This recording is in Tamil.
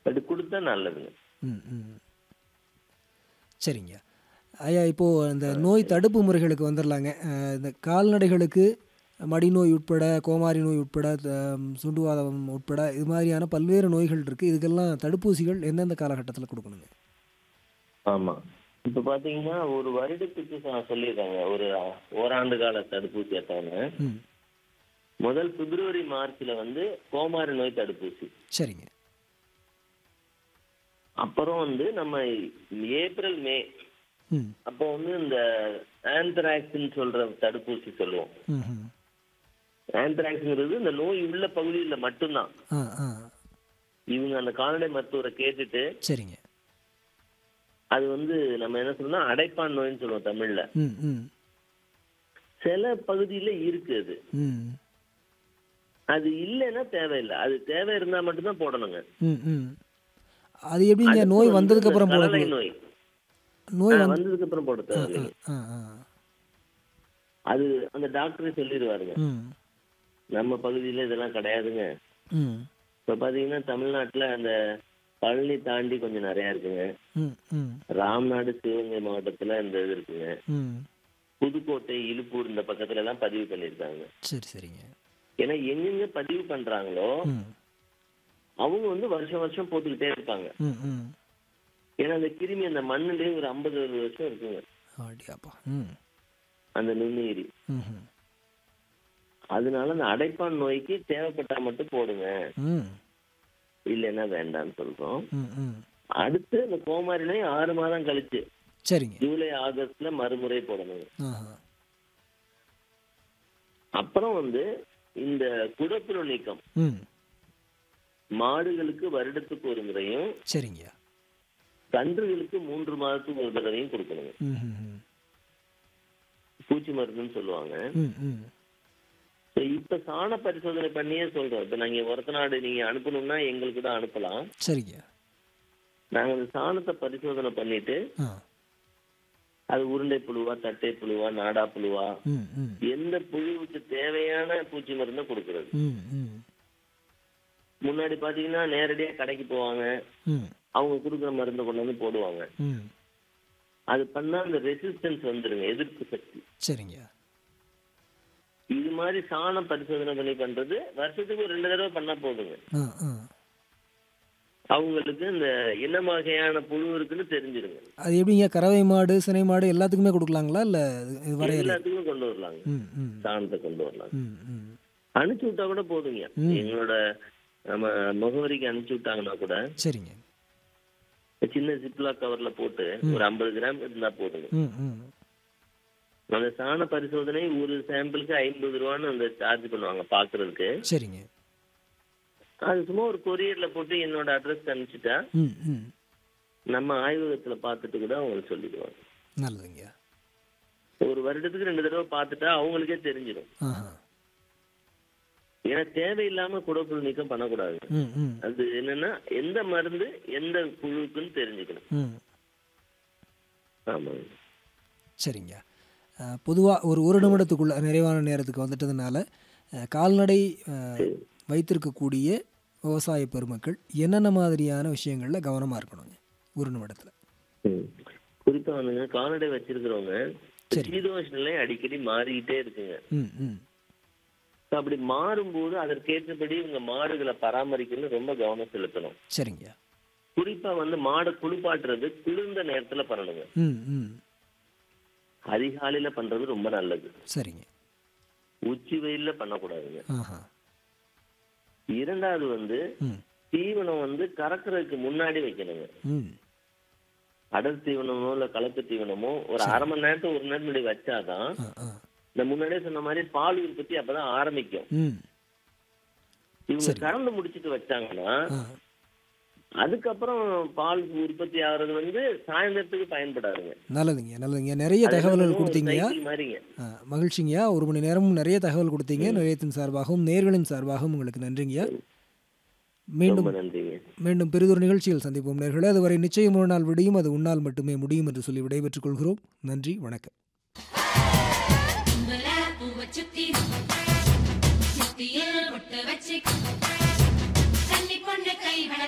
அது கொடுத்தா நல்லதுங்க ம் ம் சரிங்க ஐயா இப்போது இந்த நோய் தடுப்பு முறைகளுக்கு வந்துடலாங்க அஹ், இந்த கால்நடைகளுக்கு மடிநோய் உட்பட கோமாரி நோய் உட்பட த- சுண்டுவாதம் உட்பட இது மாதிரியான பல்வேறு நோய்கள் இருக்குது இதுக்கெல்லாம் தடுப்பூசிகள் எந்தெந்த காலகட்டத்தில் கொடுக்கணுங்க ஆமா இப்ப பாத்தீங்கன்னா ஒரு வருடத்துக்கு சொ- சொல்லியிருக்காங்க ஒரு ஓராண்டு கால தடுப்பூசி அட்டவணை ம் முதல் பிப்ரவரி மார்ச்ல வந்து கோமாரி நோய் தடுப்பூசி சரிங்க அப்புறம் வந்து நம்ம ஏப்ரல் மே ம் அப்போ வந்து இந்த ஆந்த்ராக்ஸ்ன்னு சொல்ற தடுப்பூசி சொல்லுவோம் ம் ம் ஆந்த்ராக்ஸ்ங்கிறது இந்த நோய் உள்ள பகுதியில மட்டும்தான் ஆ ஆ இவங்க அந்த கால்நடை மருத்துவரை கேட்டுட்டு சரிங்க அது வந்து நம்ம என்ன சொல்லணும்னா அடைப்பான் நோய்னு சொல்லுவோம் தமிழ்ல ம் ம் சில பகுதியில இருக்கு அது ம் அது இல்லைன்னா தேவையில்லை அது தேவை இருந்தா மட்டும்தான் போடணுங்க ம் ம் அது எப்படிங்க அடுத்து நோய் வந்து வந்ததுக்கு இந்த அப்புறம் கலலை போடக்கூடாது நோய் நோய் ஆ, வந்து வந்ததுக்கு அப்புறம் போட தேவையில்லை ஆ ஆ அது அந்த டாக்டரே சொல்லிடுவாருங்க ம் நம்ம பகுதியில இதெல்லாம் கிடையாதுங்க ம் இப்ப பாத்தீங்கன்னா தமிழ்நாட்டுல அந்த பழனி தாண்டி கொஞ்சம் நிறைய இருக்குங்க ம் ம் ராம்நாடு சிவகங்கை மாவட்டத்துல இந்த இது இருக்குங்க ம் புதுக்கோட்டை இலுப்பூர் இந்த பக்கத்துல எல்லாம் பதிவு பண்ணிருக்காங்க சரி சரிங்க ஏன்னா எங்கெங்க பதிவு பண்றாங்களோ ம் அவங்க வந்து வருஷம் வருஷம் போட்டுக்கிட்டே இருப்பாங்க ம் ம் ஏன்னா அந்த கிருமி அந்த மண்ணுலயே ஒரு ஐம்பது வருஷம் இருக்குங்க அப்படியாப்பா ம் அந்த நுண்ணுயிரி ம் ம் அதனால அந்த அடைப்பான் நோய்க்கு தேவைப்பட்டா மட்டும் போடுங்க ம் இல்லைன்னா வேண்டாம்னு சொல்றோம் ம் ம் அடுத்து இந்த கோமாரி நோய் ஆறு மாதம் கழிச்சு சரிங்க ஜூலை ஆகஸ்ட்ல மறுமுறை போடணும் ஆஹா அப்புறம் வந்து இந்த குடப்புழு நீக்கம் ம் மாடுகளுக்கு வருடத்துக்கு ஒரு முறையும் சரிங்க கன்றுகளுக்கு மூன்று மாதத்துக்கு ஒரு தடவையும் கொடுக்கணுங்க ம் ம் ம் பூச்சி மருந்துன்னு சொல்லுவாங்க ம் ம் So, இப்ப சாண பரிசோதனை பண்ணியே சொல்றோம் இப்ப நாங்க ஒருத்த நாடு நீங்க அனுப்பணும்னா எங்களுக்கு தான் அனுப்பலாம் சரிங்க நாங்க அந்த சாணத்தை பரிசோதனை பண்ணிட்டு ஆ அது உருண்டை புழுவா தட்டை புழுவா நாடா புழுவா ம் ம் எந்த புழுவுக்கு தேவையான பூச்சி மருந்தை கொடுக்கறது ம் ம் முன்னாடி பாத்தீங்கன்னா நேரடியா கடைக்கு போவாங்க ம் அவங்க கொடுக்குற மருந்தை கொண்டு வந்து போடுவாங்க ம் அது பண்ணா அந்த ரெசிஸ்டன்ஸ் வந்துருங்க எதிர்ப்பு சக்தி சரிங்க இது மாதிரி சாணம் பரிசோதனை பண்ணி பண்றது வருஷத்துக்கு ஒரு ரெண்டு தடவை பண்ணா போதுங்க ஆ ஆ அவங்களுக்கு இந்த என்ன வகையான புழு இருக்குன்னு தெரிஞ்சிருங்க அது எப்படிங்க கறவை மாடு சினை மாடு எல்லாத்துக்குமே கொடுக்கலாங்களா இல்லை இது வரையறை எல்லாத்துக்கும் கொண்டு வரலாங்க ம் ம் சாணத்தை கொண்டு வரலாம் ம் ம் அனுப்பிச்சு விட்டா கூட போதுங்க எங்களோட நம்ம முகவரிக்கு அனுப்பிச்சு விட்டாங்கன்னா கூட சரிங்க சின்ன ஜிப்லா கவர்ல போட்டு ஒரு ஐம்பது கிராம் இருந்தா போதுங்க ம் ம் அந்த சாண பரிசோதனை ஒரு சாம்பிளுக்கு ஐம்பது ரூபான்னு அந்த சார்ஜ் பண்ணுவாங்க பாக்குறதுக்கு சரிங்க அது சும்மா ஒரு கொரியர்ல போட்டு என்னோட அட்ரஸ் அனுப்பிச்சிட்டா ம் ம் நம்ம ஆய்வகத்துல பார்த்துட்டு கூட அவங்களுக்கு சொல்லிடுவாங்க நல்லதுங்க ஒரு வருடத்துக்கு ரெண்டு தடவை பார்த்துட்டா அவங்களுக்கே தெரிஞ்சிடும் ஆஹா ஏன்னா தேவையில்லாம குடப்புழு நீக்கம் பண்ணக்கூடாது ம் ம் அது என்னன்னா எந்த மருந்து எந்த புழுக்குன்னு தெரிஞ்சுக்கணும் ம் ஆமாங்க சரிங்க பொதுவாக ஒரு ஒரு நிமிடத்துக்குள்ள நிறைவான நேரத்துக்கு வந்துட்டதுனால அஹ், கால்நடை அஹ், வைத்திருக்கக்கூடிய விவசாய பெருமக்கள் என்னென்ன மாதிரியான விஷயங்களில் கவனமாக இருக்கணுங்க ஒரு நிமிடத்தில் ம். குறிப்பா வந்துங்க கால்நடை வச்சிருக்கிறவங்க சீதோஷ நிலை அடிக்கடி மாறிக்கிட்டே இருக்குங்க ம் ம் So, அப்படி மாறும்போது அதற்கேற்றபடி இவங்க மாடுகளை பராமரிக்கணும்னு ரொம்ப கவனம் செலுத்தணும் சரிங்க குறிப்பா வந்து மாடை குளிப்பாட்டுறது குளிர்ந்த நேரத்துல பண்ணணுங்க ம் ம் அதிகாலையில பண்றது ரொம்ப நல்லது சரிங்க உச்சி வெயில்ல பண்ணக்கூடாதுங்க ஆஹா இரண்டாவது வந்து ம் தீவனம் வந்து கறக்குறதுக்கு முன்னாடி வைக்கணுங்க ம் அடர் தீவனமோ இல்ல கலப்பு தீவனமோ ஒரு அரை மணி நேரத்துக்கு ஒரு நேரம் முன்னாடி வச்சாதான் ஆ ஆ இந்த முன்னாடியே சொன்ன மாதிரி பால் உற்பத்தி அப்பதான் ஆரம்பிக்கும் ம் இவங்க கறந்து முடிச்சிட்டு வச்சாங்கன்னா ஆ அதுக்கப்புறம் பால் உற்பத்தி ஆகுறது வந்து சாயந்தரத்துக்கு பயன்படாதுங்க நல்லதுங்க நல்லதுங்க நிறைய தகவல்கள் கொடுத்தீங்கய்யா சைக்கிள் மாதிரிங்க ஆ, மகிழ்ச்சிங்கய்யா ஒரு மணி நேரமும் நிறைய தகவல் கொடுத்தீங்க நிலையத்தின் சார்பாகவும் நேர்களின் சார்பாகவும் உங்களுக்கு நன்றிங்கய்யா மீண்டும் ரொம்ப நன்றிங்க மீண்டும் பெரிதொரு நிகழ்ச்சியில் சந்திப்போம் நேர்களே அதுவரை நிச்சயம் ஒரு நாள் விடியும் அது உன்னால் மட்டுமே முடியும் என்று சொல்லி விடைபெற்றுக் கொள்கிறோம் நன்றி வணக்கம்